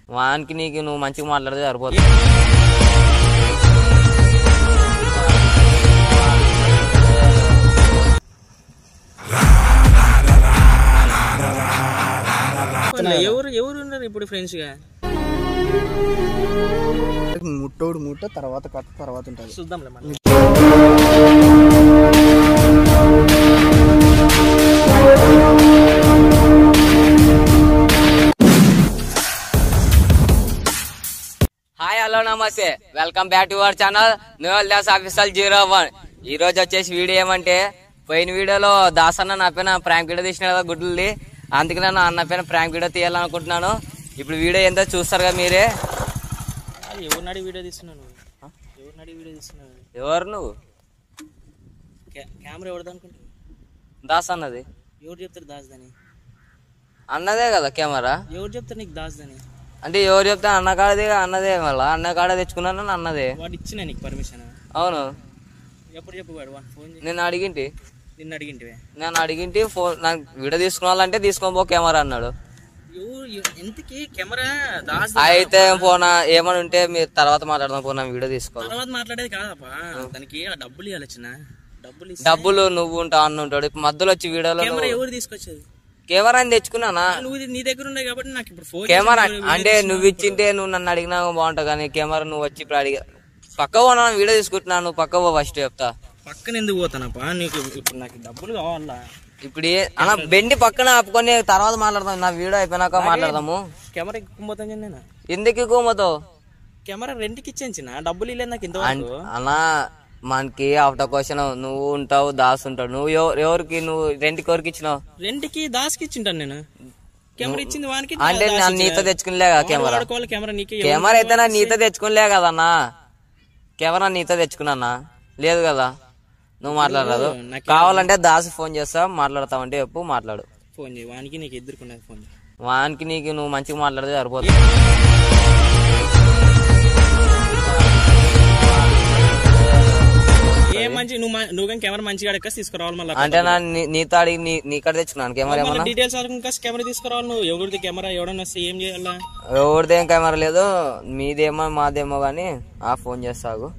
వానికి నీకు నువ్వు మంచిగా మాట్లాడితే సరిపోతుంది ఎవరు ఎవరు ఉన్నారు ఇప్పుడు ఫ్రెండ్స్ గా ముట్టోడు ముట్ట తర్వాత కథ తర్వాత ఉంటుంది చూద్దాంలే మళ్ళీ హాయ్ హలో నమస్తే welcome back to our channel న్యూల్ దాస్ ఆఫీసర్ జీరో వన్ ఈ రోజు వచ్చేసి వీడియో ఏమంటే పోయిన వీడియోలో దాస్ అన్న నా పైన ప్రాంక్ వీడియో తీసిన కదా గుడ్లుది అందుకే నేను అన్న పైన ప్రాంక్ వీడియో తీయాలనుకుంటున్నాను ఇప్పుడు వీడియో ఏంటో చూస్తారు కదా మీరే అది ఎవరు నడి వీడియో తీస్తున్నాను ఎవరు నడి వీడియో తీస్తున్నాను ఎవరు నువ్వు కె- కెమెరా ఎవరిది అనుకుంటావు దాస్ అన్నది ఎవరు చెప్తారు దాస్దని అన్నదే కదా కెమెరా ఎవరు చెప్తారు నీకు దాస్దని అంటే ఎవరు చెప్తే అన్న కాడది అన్నదే మళ్ళా అన్న కాడ తెచ్చుకున్నాను అన్నదే వాడు ఇచ్చిన నీకు పర్మిషన్ అవును ఎప్పుడు చెప్పు వాడు వాడు ఫోన్ చేసి నేను అడిగింటి నిన్ను అడిగింటివే నేను అడిగింటి ఫోన్ నాకు వీడియో తీసుకోవాలంటే తీసుకో పో కెమెరా అన్నాడు ఎవరు ఎ- ఎంతకి కెమెరా దాస్ అయితే పోనా ఏమని ఉంటే మీరు తర్వాత మాట్లాడదాం పోనా వీడియో తీసుకోవాలి తర్వాత మాట్లాడేది కాదప్పా దానికి ఆ డబ్బులు ఇవ్వాలి వచ్చిన డబ్బులు ఇస్తే డబ్బులు నువ్వు ఉంటావు అన్న ఉంటాడు ఇప్పుడు మధ్యలో వచ్చి వీడియోలో కెమెరా నువ్వు- ఎవరు తీసుకొచ్చేది కెమెరా అని తెచ్చుకున్నానా నువ్వు ఇది నీ దగ్గర ఉన్నాయి కాబట్టి నాకు ఇప్పుడు ఫోన్ కెమెరా అంటే నువ్వు ఇచ్చింటే నువ్వు నన్ను అడిగినా బాగుంటావు కానీ కెమెరా నువ్వు వచ్చి ఇప్పుడు అడిగా పక్క పోనా వీడియో తీసుకుంటున్నాను నువ్వు పక్క పో ఫస్ట్ చెప్తా పక్కన ఎందుకు పోతానప్పా నీకు ఇప్పుడు నాకు డబ్బులు కావాలా ఇప్పుడు ఏ అన్న బెండి పక్కన ఆపుకొని తర్వాత మాట్లాడదాం నా వీడియో అయిపోయినాక మాట్లాడదాము కెమెరా ఎక్కుపోతాను నేను ఎందుకు కోమతో కెమెరా రెంట్కి ఇచ్చేంచిన డబ్బులు ఇల్లే నాకు ఇంతవరకు అన్నా మనకి ఆఫ్టర్ క్వశ్చన్ నువ్వు ఉంటావు దాస్ ఉంటావు నువ్వు ఎవ- ఎవరికి నువ్వు రెంట్కి ఎవరికి ఇచ్చినావు రెంట్కి దాస్కి ఇచ్చింటాను నేను కెమెరా ఇచ్చింది వానికి అంటే నన్ను నీతో తెచ్చుకునిలే కదా కెమెరా వాడుకోవాలి కెమెరా నీకే కెమెరా అయితే నా నీతో తెచ్చుకునిలే కదన్నా కెమెరా నీతో తెచ్చుకున్నా లేదు కదా నువ్వు మాట్లాడరాదు కావాలంటే దాసు ఫోన్ చేస్తా మాట్లాడతావంటే చెప్పు మాట్లాడు ఫోన్ చేయి వానికి నీకు ఎదుర్కొన్నది ఫోన్ చేయి వానికి నీకు నువ్వు మంచిగా మాట్లాడితే సరిపోతుంది ఏ మంచి నువ్వు మ- నువ్వు కానీ కెమెరా మంచిగా అడగ తీసుకురావాలి మళ్ళీ అంటే నా నీ- నీతో అడిగి నీ నీకడ తెచ్చుకున్నాను కెమెరా ఏమన్నా డీటెయిల్స్ అడగ కెమెరా తీసుకురావాలి నువ్వు ఎవరిది కెమెరా ఎవడన్నా వస్తే ఏం చేయాలా ఎవరిదేం కెమెరా లేదు మీదేమో మాదేమో కానీ ఆ ఫోన్ చేస్తాగు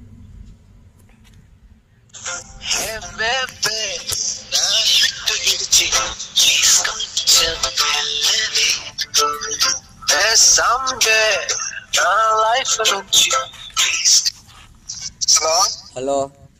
హలో హలో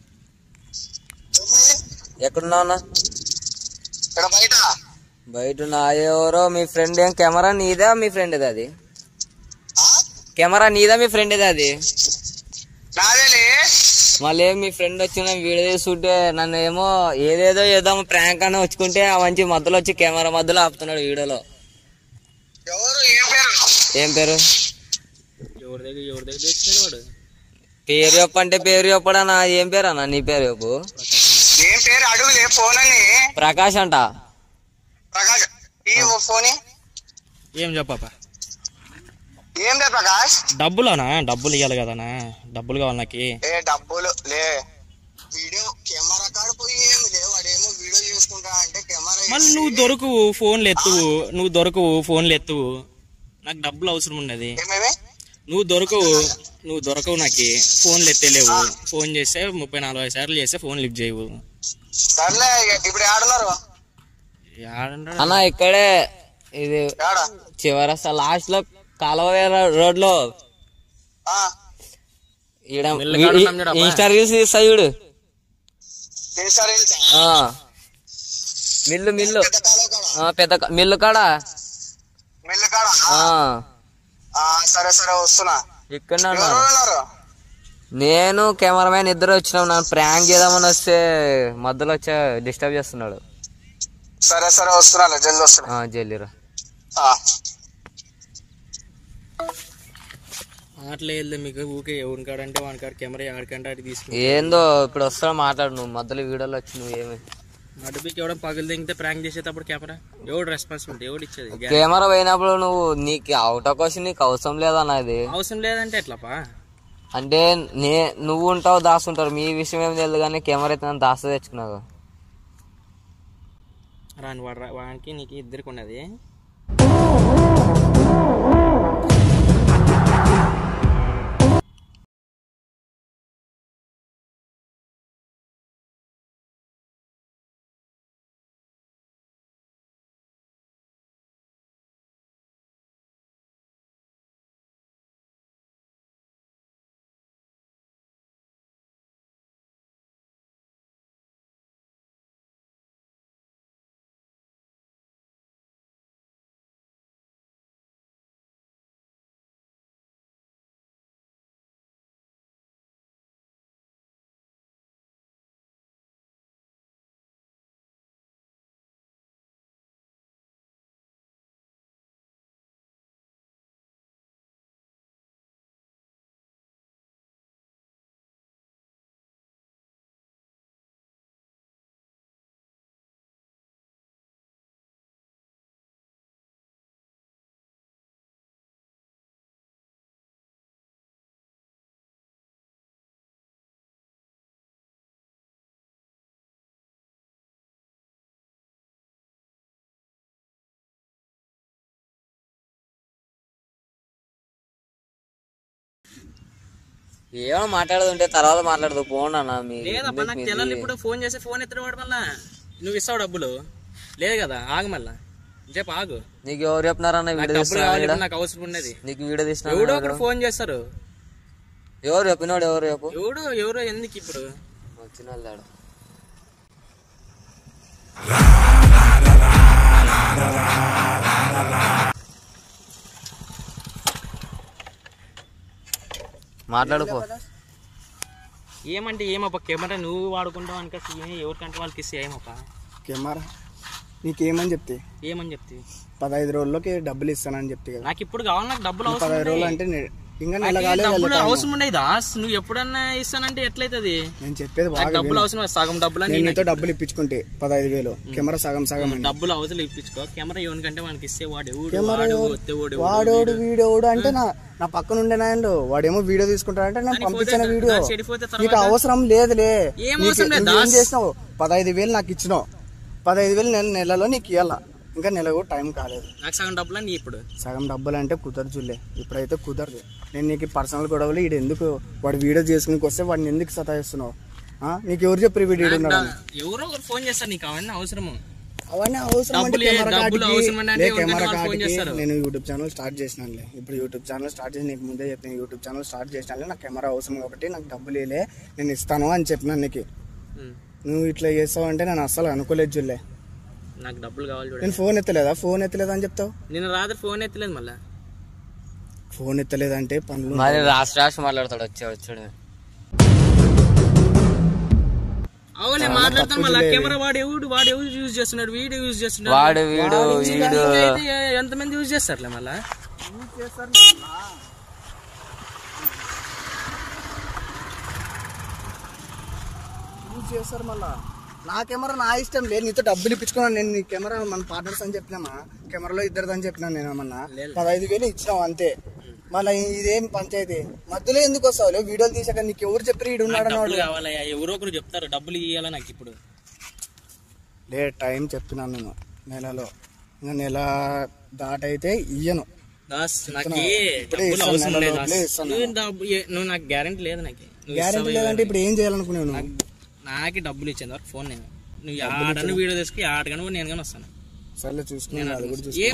ఎక్కడున్నావు అన్న ఇక్కడ బయట బయట నా ఎవరో మీ ఫ్రెండ్ ఏం కెమెరా నీదా మీ ఫ్రెండ్ అది కెమెరా నీదా మీ ఫ్రెండ్ అది నాదేలే మళ్ళీ ఏం మీ ఫ్రెండ్ వచ్చిన వీడియో తీసుకుంటే నన్ను ఏమో ఏదేదో ఏదో ప్రాంక్ అని వచ్చుకుంటే ఆ మంచి మధ్యలో వచ్చి కెమెరా మధ్యలో ఆపుతున్నాడు వీడియోలో ఎవరు ఏం పేరు ఏం పేరు ఎవరి దగ్గర ఎవరి దగ్గర తెచ్చాడు వాడు పేరు చెప్పంటే పేరు చెప్పడనా ఏం పేరు అన్న నీ పేరు చెప్పు ఏం పేరు అడుగులే ఫోన్ అని ప్రకాష్ అంట ప్రకాష్ ఈ ఫోన్ ఏం చెప్పప్ప ఏం లే ప్రకాష్ డబ్బులోనా డబ్బులు ఇవ్వాలి కదనా డబ్బులు కావాలి నాకు ఏ డబ్బులు లే వీడియో కెమెరా కాడ పోయి ఏమి లే వాడేమో వీడియో చేసుకుంటా అంటే కెమెరా మళ్ళీ నువ్వు దొరకవు ఫోన్లు ఎత్తువు నువ్వు దొరకవు ఫోన్లు ఎత్తువు నాకు డబ్బులు అవసరం ఉన్నది ఏమేమి నువ్వు దొరకవు నువ్వు దొరకవు నాకు ఫోన్లు ఎత్తలేవు ఫోన్ చేస్తే ముప్పై నలభై సార్లు చేస్తే ఫోన్ లిఫ్ట్ చేయవు సర్లే ఇక ఇప్పుడు ఆడున్నారు యాడున్నాడు? అన్న ఇక్కడే ఇది ఆడ చివరస్త లాస్ట్ లో కాలువ రోడ్ లో ఆ, ఈడ మెల్లగా ఆడుతున్నాం చూడప్పా. ఇన్స్టా రీల్స్ తీస్తా చూడు తెలుసా తెలుసా ఆ. మిల్లు మిల్లు పెద్ద కాలువ కాడ ఆ, పెద్ద క- మిల్లు కాడ మిల్లు కాడ ఆ. ఆ, సరే సరే వస్తున్నా ఇక్కడ ఎవరు ఉన్నారు నేను కెమెరామెన్ ఇద్దరు వచ్చినాం నన్ను ప్రాంక్ చేద్దామని వస్తే మధ్యలో వచ్చే డిస్టర్బ్ చేస్తున్నాడు సరే సరే వస్తున్నా జల్ది వస్తున్నా ఆ, జల్లిరా ఆ. అట్లా వెళ్తే మీకు ఊకే ఎవరి కాడంటే వాని కాడ కెమెరా ఆడికంటే అటు తీసుకుని ఏందో ఇప్పుడు వస్తా మాట్లాడు నువ్వు మధ్యలో వీడియోలో వచ్చి నువ్వు ఏమి నడుపుకి ఎవడం పగులు దిగితే ప్రాంక్ చేసేటప్పుడు కెమెరా ఎవడు రెస్పాన్సిబిలిటీ ఎవడు ఇచ్చేది గ్యా- కెమెరా పోయినప్పుడు నువ్వు నీకు అవుట్ క్వశ్చన్ నీకు అవసరం లేదన్న ఇది అవసరం లేదంటే ఎట్లాపా అంటే నే నువ్వు ఉంటావు దాస్తుంటారు మీ విషయం ఏం తెలియదు కానీ కెమెరా అయితే నన్ను దాస్త తెచ్చుకున్నావు రాని వాడు రా- వానికి నీకు ఇద్దరికి ఉన్నది ఏమో మాట్లాడుతుంటే తర్వాత మాట్లాడదు పోండి అన్న మీ లేదప్ప నాకు తెల్లాలి ఇప్పుడు ఫోన్ చేసి ఫోన్ ఎత్తడం మళ్ళా నువ్వు ఇస్తావు డబ్బులు లేదు కదా ఆగు మళ్ళా చెప్పు ఆగు నీకు ఎవరు చెప్పినారన్న నాకు వీడియో డబ్బులు తీస్తున్నా కావాలి ఇప్పుడు నాకు అవసరం ఉన్నది నీకు వీడియో తీసిన ఎవడో ఒకరు ఫోన్ చేస్తారు ఎవరు చెప్పినాడు ఎవరు చెప్పు ఎవడు ఎవరో ఎందుకు ఇప్పుడు వచ్చిన వాళ్ళు మాట్లాడుకో ఏమంటే ఏమప్ప కెమెరా నువ్వు వాడుకుంటావు అనుకసి ఎవరికంటే వాళ్ళకి ఇస్తే ఏమప్ప కెమెరా నీకేమని చెప్తే ఏమని చెప్తే పదహైదు రోజుల్లోకి డబ్బులు ఇస్తానని చెప్తే కదా నాకు ఇప్పుడు కావాలి నాకు డబ్బులు అవసరం పదహైదు రోజులు ఉన్నాయి. అంటే నే- ఇంకా నెల నాకు ఈ కాలేదు డబ్బులు వెళ్ళ అవసరం ఉండేది దాస్ నువ్వు ఎప్పుడన్నా ఇస్తానంటే ఎట్లయితది నేను చెప్పేది నాకు బాగా డబ్బులు అవసరం లేదు. సగం డబ్బులు అని నేను నేను నీతో డబ్బులు ఇప్పించుకుంటే పదహైదు వేలు కెమెరా సగం సగం అని డబ్బులు అవసరం ఇప్పించుకో కెమెరా ఎవరికంటే వానికి ఇస్తే వాడు ఎవడు కెమెరా వాడు ఎవరు? ఒత్తేవాడు ఎవడు, వాడోడు వీడు. వీడోడు అంటే నా నా పక్కన ఉండే నాయనలు వాడేమో వీడియో తీసుకుంటాడంటే నేను దానికి పంపించిన పోతే- వీడియో దానికి చెడిపోతే తర్వాత నీకు అవసరం లేదులే ఏం నీకు- అవసరం లేదు, నువ్వేం దాస్. చేసినావు పదహైదు వేలు నాకు ఇచ్చినావు పదహైదు వేలు నేను నెలలో నీకు ఇవ్వాల ఇంకా నెల కూడా టైం కాలేదు నాకు సగం డబ్బులు అని ఇప్పుడు సగం డబ్బులు అంటే కుదరచులే ఇప్పుడైతే కుదరదు నేను నీకు పర్సనల్ గొడవలు ఈడు ఎందుకు వాడు వీడియో చేసుకుని వస్తే వాడిని ఎందుకు సతాయిస్తున్నావు ఆ? నీకు ఎవరు చెప్పారు వీడియో ఉన్నాడు ఎవరో ఒకరు ఫోన్ చేస్తారు నీకు అవన్నీ అవసరము అవన్నీ అవసరం అంటే డబ్బులు ఏ- కెమెరా డబ్బులు కార్డుకి, అవసరం అంటే లే ఎవరికైనా కెమెరా వాళ్ళు ఫోన్ కార్డుకి చేస్తారు. నేను యూట్యూబ్ ఛానల్ స్టార్ట్ చేసినానులే ఇప్పుడు యూట్యూబ్ ఛానల్ స్టార్ట్ చేసి నీకు ముందే చెప్పిన యూట్యూబ్ ఛానల్ స్టార్ట్ చేసినాలే నాకు కెమెరా అవసరం కాబట్టి నాకు డబ్బులు ఇలే నేను ఇస్తాను అని చెప్పినాను నీకు ఉమ్. నువ్వు ఇట్లా చేస్తావు అంటే నేను అస్సలు అనుకోలేదు జుల్లే నాకు డబ్బులు కావాలి చూడండి నేను ఫోన్ ఎత్తలేదా ఫోన్ ఎత్తలేదా అని చెప్తావు నేను రాత్రి ఫోన్ ఎత్తలేదు మళ్ళా ఫోన్ ఎత్తలేదంటే పనులు మరి రాష్ట్ర రాష్ట్ర మాట్లాడతాడు వచ్చే వచ్చాడు అవునే మాట్లాడతాను మళ్ళీ కెమెరా వాడు ఎవడు వాడు ఎవరు యూజ్ చేస్తున్నాడు వీడియో యూజ్ చేస్తున్నాడు వాడు వీడు వీడు అయితే ఎంతమంది యూజ్ చేస్తారులే మళ్ళా యూజ్ చేస్తారు మళ్ళా నా కెమెరా నా ఇష్టం లేదు నీతో డబ్బులు ఇప్పించుకున్నాను నేను నీ కెమెరా మన పార్ట్నర్స్ అని చెప్పినామా కెమెరాలో ఇద్దరిది అని చెప్పినాను నేను ఏమన్నా పదహైదు వేలు ఇచ్చినావు అంతే మళ్ళీ ఇదేం పంచాయతీ మధ్యలో ఎందుకు వస్తావు లే? వీడియోలు తీసాక నీకు ఎవరు చెప్పారు ఈడు ఉన్నాడు డబ్బులు కావాలయ్యా ఎవరో ఒకరు చెప్తారు డబ్బులు ఇవ్వాలా నాకు ఇప్పుడు లే టైం చెప్పినాను నేను నెలలో ఇంకా నెల దాటైతే ఇయ్యను దాస్ నాకు ఇప్పుడే డబ్బులు ఇస్తాను, అవసరం నెల లేదు లోపలే దాస్. ఇస్తాను. నువ్వు డబ్బు ఏ- నువ్వు నాకు గ్యారంటీ లేదు నాకు నువ్వు గ్యారెంటీ ఇస్తావో లేదంటే ఇప్పుడు ఏం చేయాలనుకున్నావు నువ్వు నాకు నాకే డబ్బులు ఇచ్చేంత వరకు ఫోన్ నేను నువ్వు ఆడను వీడియో తీసుకు ఆడగాను నేను కానీ వస్తాను సర్లే చూసుకున్నాను అది కూడా చూసుకున్నాను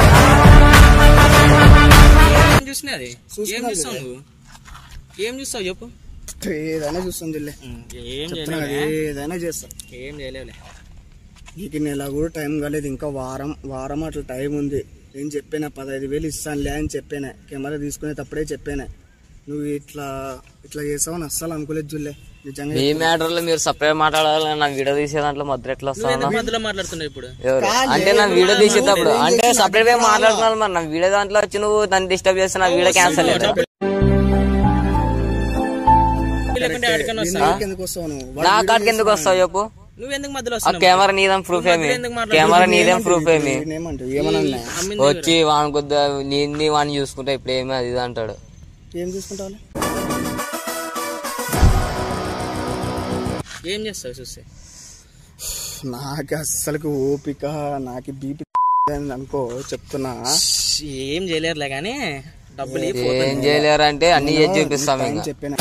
ఏం ఏం చూసినా అది ఏం చూస్తావు నువ్వు ఏం చూస్తావు చెప్పు ఏదైనా చూస్తుంది జిల్లే ఉమ్, ఏం చెప్తున్నా చేయలేవులే కదా, ఏదైనా చేస్తాను ఏం చేయలేవులే నీకు నెల కూడా టైం కాలేదు ఇంకా వారం వారం అట్లా టైం ఉంది నేను చెప్పాను పదహైదు వేలు ఇస్తానులే అని చెప్పాను కెమెరా తీసుకునేటప్పుడే చెప్పాను నువ్వు ఇట్లా ఇట్లా చేస్తావని అస్సలు అనుకోలేదు జుల్లే నిజంగా మీ మ్యాటర్ లో మీరు సపరేట్ మాట్లాడాలి నా వీడియో తీసే దాంట్లో మధ్య ఎట్లా నువ్వు వస్తావు ఎందుకు మధ్యలో మాట్లాడుతున్నావు ఇప్పుడు ఎవరు అంటే నా వీడియో తీసేటప్పుడు అంటే సపరేట్ గా మాట్లాడుతున్నాను మరి నా వీడియో దాంట్లో వచ్చి నువ్వు నన్ను డిస్టర్బ్ చేస్తే నా వీడియో క్యాన్సల్ లేదు లేకుంటే ఆడికన్నా వస్తా నీకు ఎందుకు వస్తావు నువ్వు నా కాడికి ఎందుకు వస్తావు చెప్పు నువ్వు ఎందుకు మధ్యలో ఆ వస్తున్నావు కెమెరా నీదేం ప్రూఫ్ ఏమి ఎందుకు మాట్లాడుతున్నావు? కెమెరా నీదేం ప్రూఫ్ ఏమి ఏమంటావు ఏమన్నా అన్నా? అమ్మింది వచ్చి వాని కొద్ది నీ వాడిని చూసుకుంటా ఇప్పుడు ఏమి అది ఇది అంటాడు ఏం చూసుకుంటావు ఏం చేస్తావు చూస్తే నాకు అస్సలకి ఓపిక నాకు బీపీ అనుకో చెప్తున్నా ఏం చేయలేరులే కానీ డబ్బులు ఇవ్వు, పోతాను. ఏం చేయలేరంటే అన్ని చేసి చూపిస్తాం టైం ఇంకా చెప్పాను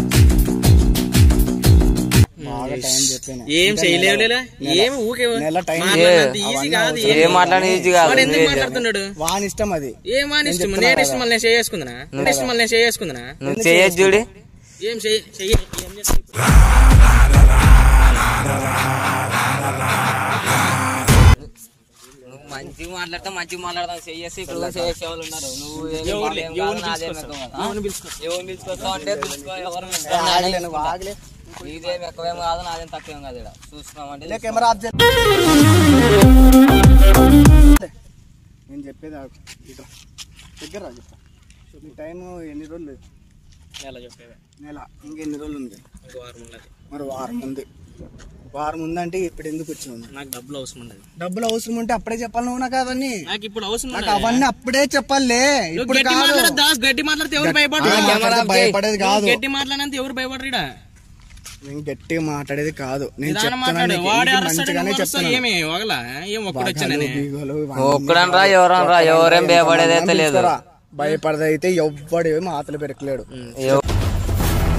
బాగా టైం చెప్పాను ఏం చేయలేవులేలా ఏం ఊకే నెల టైం మాట్లాడినంత ఈజీ కాదు ఏం ఏం మాట్లాడి ఈజీ కాదు వాడు ఎందుకు నువ్వే చెప్పు. మాట్లాడుతున్నాడు వాని ఇష్టం అది ఏం వాని ఇష్టం నేను ఇష్టం మళ్ళీ నేను చేసుకుందనా నేను ఇష్టం మళ్ళీ నేను చేసుకుందనా నువ్వు చేయొచ్చు చూడి ఏం చెయ్యి చెయ్యి ఏం చేస్తావు ఇప్పుడు? నువ్వు మంచిగా మాట్లాడితే మంచిగా మాట్లాడతావు చేసి ఇప్పుడు చేసే వాళ్ళు ఉన్నారు నువ్వు ఏమి ఎవరు లే- మాట్లాడేం కాదు, ఎవరిని నాదేం పిలుచుకొస్తావు? ఎక్కువ కాదు. ఎవరిని పిలుచుకొస్తావు? ఎవరిని పిలుచుకొస్తావు అంటే పిలుచుకో ఎవరు ఆగలే నువ్వు ఆగలే నీదేం ఎక్కువేం కాదు నాదేం తక్కువేం కాదు ఇక్కడ చూస్తున్నామంటే లే కెమెరా ఆఫ్ చేయి. నేను చెప్పేది ఆగు. ఇట్రా. దగ్గర రా చెప్తా నీ టైం ఎన్ని రోజులు ఎలా చెప్పేది నెల ఇంకెన్ని రోజులు ఉంది ఇంకో వారం ఉన్నది మరి వారం ఉంది వారం ఉందంటే ఇప్పుడు ఎందుకు వచ్చినావు నాకు డబ్బులు అవసరం ఉండదు డబ్బులు అవసరం ఉంటే అప్పుడే చెప్పాలి నువ్వు నాకు అవన్నీ నాకు ఇప్పుడు అవసరం నాకు ఉండదు అవన్నీ అప్పుడే చెప్పాలే నువ్వు ఇప్పుడు గట్టి కాదు మాట్లాడదు దాస్ గట్టి మాట్లాడితే ఎవరు భయపడరు ఆ, మాట్లాడితే భయపడేది కాదు గట్టి మాట్లాడినంత ఎవరు భయపడరు ఈడ నేను గట్టిగా మాట్లాడేది కాదు నేను నిదానం చెప్తాను మాట్లాడు నీకు. వాడే ఇది అరుస్తాడు మంచిగానే నువ్వు అరుస్తావు. చెప్తాను ఏమి ఒకలా ఏం ఒక్కడు వచ్చానని బీగోలు ఇవన్నీ ఒక్కడనరా ఎవరనరా ఎవరేం భయపడేది అయితే లేదు పిలుస్తారా? భయపడదైతే ఎవ్వడు మాతలు పెరకలేడు ఎవ-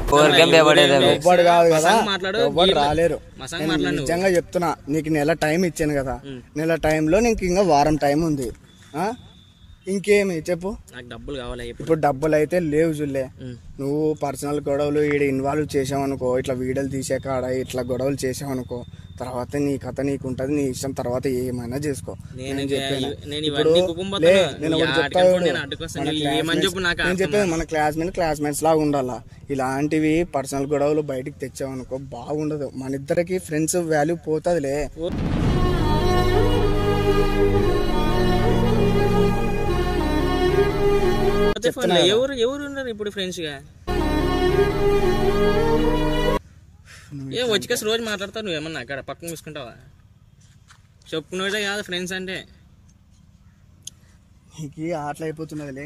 ఊరికేం భయపడేది అవి. ఎవ్వడు కాదు కదా మసాంగ్ మాట్లాడు, ఎవ్వడు గీమ- రాలేరు మసాంగ్ నేను మాట్లాడు నువ్వు. నిజంగా చెప్తున్నా నీకు నెల టైం ఇచ్చాను కదా నెల టైంలో నీకు ఇంకా వారం టైం ఉంది ఆ? ఇంకేమి చెప్పు నాకు డబ్బులు కావాలి ఇప్పుడు ఇప్పుడు డబ్బులు అయితే లేవు జుల్లే ఉమ్. నువ్వు పర్సనల్ గొడవలు ఈడ ఇన్వాల్వ్ చేసావనుకో ఇట్లా వీడియోలు తీసే కాడ ఇట్లా గొడవలు చేసావనుకో తర్వాత నీ కథ నీకు ఉంటది నీ ఇష్టం తర్వాత ఏమైనా చేసుకో నేను నేను చెప్పాను. నేను ఇప్పుడు ఇవన్నీ కుటుంబం లే, నేను ఒకటి చెప్తా చూడు. నేను అడ్డుకొస్తాను మన నువ్వు ఏమని classmates- చెప్పు నాకు నేను చెప్పేది మన క్లాస్మేట్ క్లాస్మేట్స్ లాగా ఉండాలా ఇలాంటివి పర్సనల్ గొడవలు బయటికి తెచ్చావనుకో బాగుండదు మన ఇద్దరికి ఫ్రెండ్స్ వాల్యూ పోతుందిలే పోతే ఫోన్ లే. ఎవరు ఎవరు ఉన్నారు ఇప్పుడు ఫ్రెండ్స్ గా ఏ వచ్చికేసి రోజు మాట్లాడతావు నువ్వేమన్నా అక్కడ పక్కన చూసుకుంటావా చెప్పుకునేదే కాదు ఫ్రెండ్స్ అంటే నీకు ఆటలు అయిపోతున్నదిలే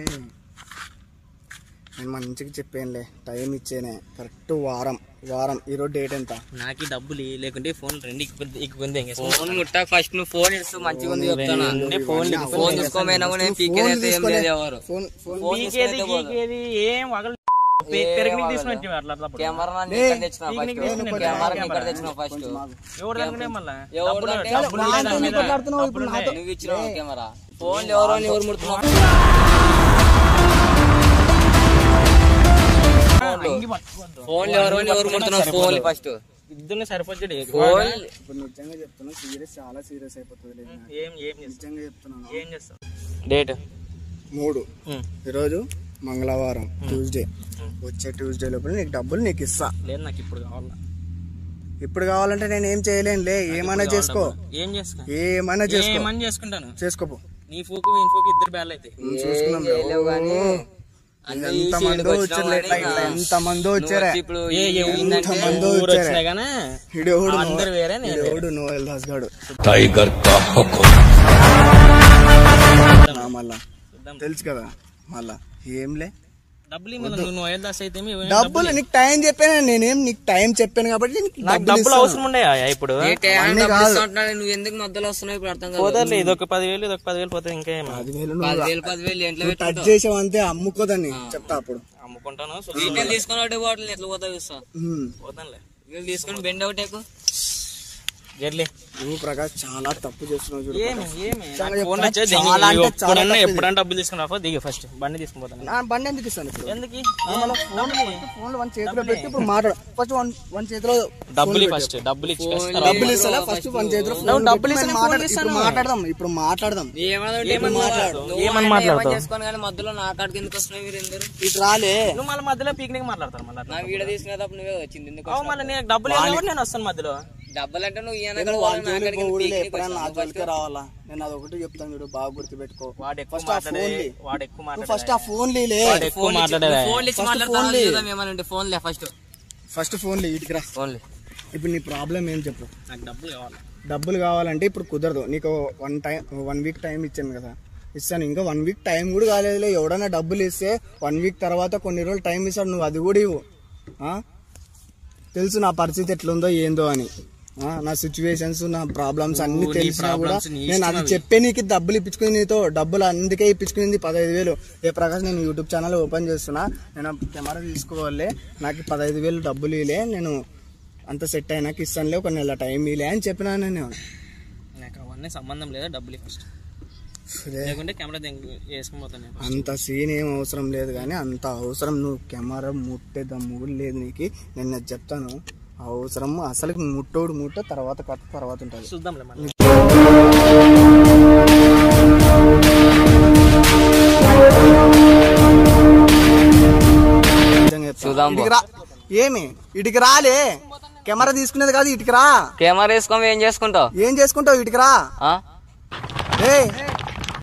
నేను మంచిగా చెప్పానులే టైం ఇచ్చేనే కరెక్ట్ వారం వారం ఈరోజు డేట్ ఎంత నాకు ఈ డబ్బులు ఇయ్యి, లేకుంటే ఫోన్ రెండు ఇక్కుంది ఫోన్ ముట్టా ఫస్ట్ నువ్వు ఫోన్ ఇస్తూ మంచిగా ఉంది చెప్తానా ఫోన్ ఫోన్ తీసుకోమైనా కూడా నేను పీకేదైతే ఏం లేదు ఎవరు ఫోన్ ఫోన్ ఫోన్ తీసుకునైతే పోదు. ఏం వగలు పెరిగి తీసుకున్నట్టు అట్లా అట్లా కెమెరా నన్ను ఇక్కడ తెచ్చిన ఫస్ట్ కెమెరా ఇక్కడ తెచ్చిన ఫస్ట్ ఎవరు అనుకునే మళ్ళా ఎవరు అంటే డబ్బులు ఉన్నాయి దాని మీద. మాట్లాడుతున్నావు ఇప్పుడు డబ్బులు ఉన్నాయి. నువ్వు ఇచ్చిన కెమెరా ఫోన్ ఎవరో అని ఎవరు ముడుతున్నావు అంగి పట్టుకోవద్దు. ఫోన్ ఎవరో అని ఎవరు ముడుతున్నావు ఫోన్ ఫస్ట్ ఇద్దరిని సరిపోతుంది ఫోన్ ఇప్పుడు నిజంగా చెప్తున్నా సీరియస్ చాలా సీరియస్ అయిపోతుంది లేదు ఏం ఏం చేస్తావు నిజంగా చెప్తున్నాను ఏం చేస్తావు డేట్ మూడు ఈరోజు మంగళవారం ట్యూస్డే వచ్చే ట్యూస్డే లోపల నీకు డబ్బులు నీకు ఇస్తా లేదు నాకు ఇప్పుడు కావాలా ఇప్పుడు కావాలంటే నేను ఏం చేయలేనులే ఏమైనా చేసుకో ఏం చేస్తా ఏమైనా చేసుకో ఏమని చేసుకుంటాను చేసుకోపో నీ ఫోకు ఈయన ఫోకు ఇద్దరు బ్యాల్ అయితే చూసుకున్నాం చేయలేవు కానీ అన్ని ఈ ఎంత సైడ్కి మందో వచ్చినావు వచ్చారు కానీ ఇంకా ఎంత మందో నువ్వు వచ్చారా వచ్చి ఇప్పుడు ఏ ఏ ఎంత ఊరు- మందో ఊరు వచ్చారా వచ్చినా గానీ ఇడోడు అందరు వేరే నేను వేరే. ఇడోడు నోయల్ దాస్ గాడు टाइगर का हुक्म నా మళ్ళా చూద్దాం. తెలుసు కదా మళ్ళా ఏంలే డబ్బులు ఇవ్వాలి నువ్వు నోయల్ దాస్ అయితే ఏమి ఇవ్వను. డబ్బులు నీకు టైం చెప్పాను నేనేం నీకు టైం చెప్పాను కాబట్టి నీకు నాకు డబ్బులు డబ్బులు ఇస్తాను. అవసరం ఉండే ఇప్పుడు ఏ టైం అవన్నీ డబ్బులు కాదు. ఇస్తుంటున్నాడు, నువ్వు ఎందుకు మధ్యలో వస్తున్నావు ఇప్పుడు అర్థం కాదు పోతారులే ఇదొక పదివేలు ఇదొక పదివేలు పోతే ఇంకా ఏం పదివేలు నువ్వు పదివేలు పదివేలు ఎంట్లో నువ్వు టచ్ చేసావు అంతే అమ్ముకోదని చెప్తా అప్పుడు అమ్ముకుంటాను సో వీటిని తీసుకొని ఒకటి బాటిల్ ఎట్లా పోతా చూస్తా ఉమ్. పోతానులే వీళ్ళు తీసుకొని బెండ్ ఒకటి ఎక్కువ జర్లీ నువ్వు ప్రకాష్ చాలా తప్పు చేస్తున్నావు చూడు ఏమి ఏమి చాలా నాకు ఫోన్ ఎప్పుడన్నా వచ్చేది చాలా అంటే చాలా ఎప్పుడన్నా తప్పు ఎప్పుడన్నా డబ్బులు తీసుకుని రాఫో దిగి ఫస్ట్ బండి తీసుకుని పోతాను నా బండి ఎందుకు ఇస్తాను ఇప్పుడు ఎందుకు మళ్ళీ ఫోన్ ఫోన్ వన్ చేతిలో పెట్టి ఇప్పుడు మాట్లాడు ఫస్ట్ వన్ వన్ చేతిలో డబ్బులు ఫస్ట్ డబ్బులు ఇచ్చి డబ్బులు ఇస్తా ఫస్ట్ వన్ చేతిలో నువ్వు phone డబ్బులు పెట్టి ఇస్తేనే నేను phone మాట్లాడ- ఇప్పుడు మాట్లాడదాం ఇప్పుడు మాట్లాడదాం ఏమని మాట్లాడతావు? ఏమని ఏమని మాట్లాడతావు? చేసుకొని కానీ మధ్యలో నా కాడికి ఎందుకు వస్తున్నావు మీరు ఎందుకు ఇటు రాలే నువ్వు మళ్ళీ మధ్యలో పిక్నిక్ మాట్లాడతారు మళ్ళీ నా వీడియో తీసుకునేటప్పుడు నువ్వే వచ్చింది ఎందుకు అవు మళ్ళీ నేను డబ్బులు ఇవ్వాలి కాబట్టి నేను వస్తాను మధ్యలో డబ్బులు అంటే నువ్వు ఈయన నేను వాళ్ళ జోలికి పోకూడదులే, ఎప్పుడైనా నా జోలికి రావాలా నేను అది ఒకటి చెప్తాను చూడు బాగా గుర్తుపెట్టుకో వాడు ఎక్కువ ఫస్ట్ ఆ మాట్లాడే ఫోన్ లే. వాడు ఎక్కువ నువ్వు మాట్లాడే ఫస్ట్ ఆ ఫోన్ లేలే వాడు ఎక్కువ మాట్లాడే ఫోన్ ఇచ్చి మాట్లాడతాను ఏమనంటే ఫోన్ లే ఫస్ట్ ఫస్ట్ ఫోన్ లే ఇటుకి రా ఫోన్ లే ఇప్పుడు నీ ప్రాబ్లం ఏం చెప్పు నాకు డబ్బులు కావాలి డబ్బులు కావాలంటే ఇప్పుడు కుదరదు నీకు one time one week time ఇచ్చాను కదా ఇస్తాను ఇంకా వన్ వీక్ టైం కూడా కాలేదులే ఎవడన్నా డబ్బులు ఇస్తే వన్ వీక్ తర్వాత కొన్ని రోజులు టైం ఇస్తాడు నువ్వు అది కూడా ఇవ్వు ఆ? తెలుసు నా పరిస్థితి ఎట్లుందో ఏందో అని ఆ, నా సిచ్యువేషన్స్ నా ప్రాబ్లమ్స్ అన్ని నీ తెలిసినా కూడా problems నీ నేను అది చెప్పే నీకు డబ్బులు ఇప్పించుకుని నీతో డబ్బులు అందుకే ఇప్పించుకునింది పదహైదు వేలు ఏ ప్రకాశం నేను యూట్యూబ్ ఛానల్ ఓపెన్ చేస్తున్నా నేను కెమెరా తీసుకోవాలి నాకు పదహైదు వేలు డబ్బులు ఇలే నేను అంత సెట్ అయినాక ఇస్తానులే ఒక నెల టైం ఇలే అని చెప్పినా నేను నాకు అవన్నీ సంబంధం లేదా డబ్బులు ఫస్ట్ అదే. లేకుంటే కెమెరా వేసుకుని పోతాను నేను. అంత సీన్ ఏం అవసరం లేదు కానీ అంత అవసరం నువ్వు కెమెరా ముట్టే దమ్ము కూడా లేదు నీకు నేను అది చెప్తాను అవసరం అసలు ముట్టోడు ముట్ట తర్వాత కథ తర్వాత ఉంటుంది చూద్దాంలే మళ్ళీ నిజంగా చెప్తాను. చూద్దాం బా. ఇటుకి రా ఏమి ఇటుకి రాలే కెమెరా తీసుకునేది కాదు ఇటుకి రా కెమెరా వేసుకోమో ఏం చేసుకుంటావు ఏం చేసుకుంటావు ఇటుకి రా ఆ? ఏయ్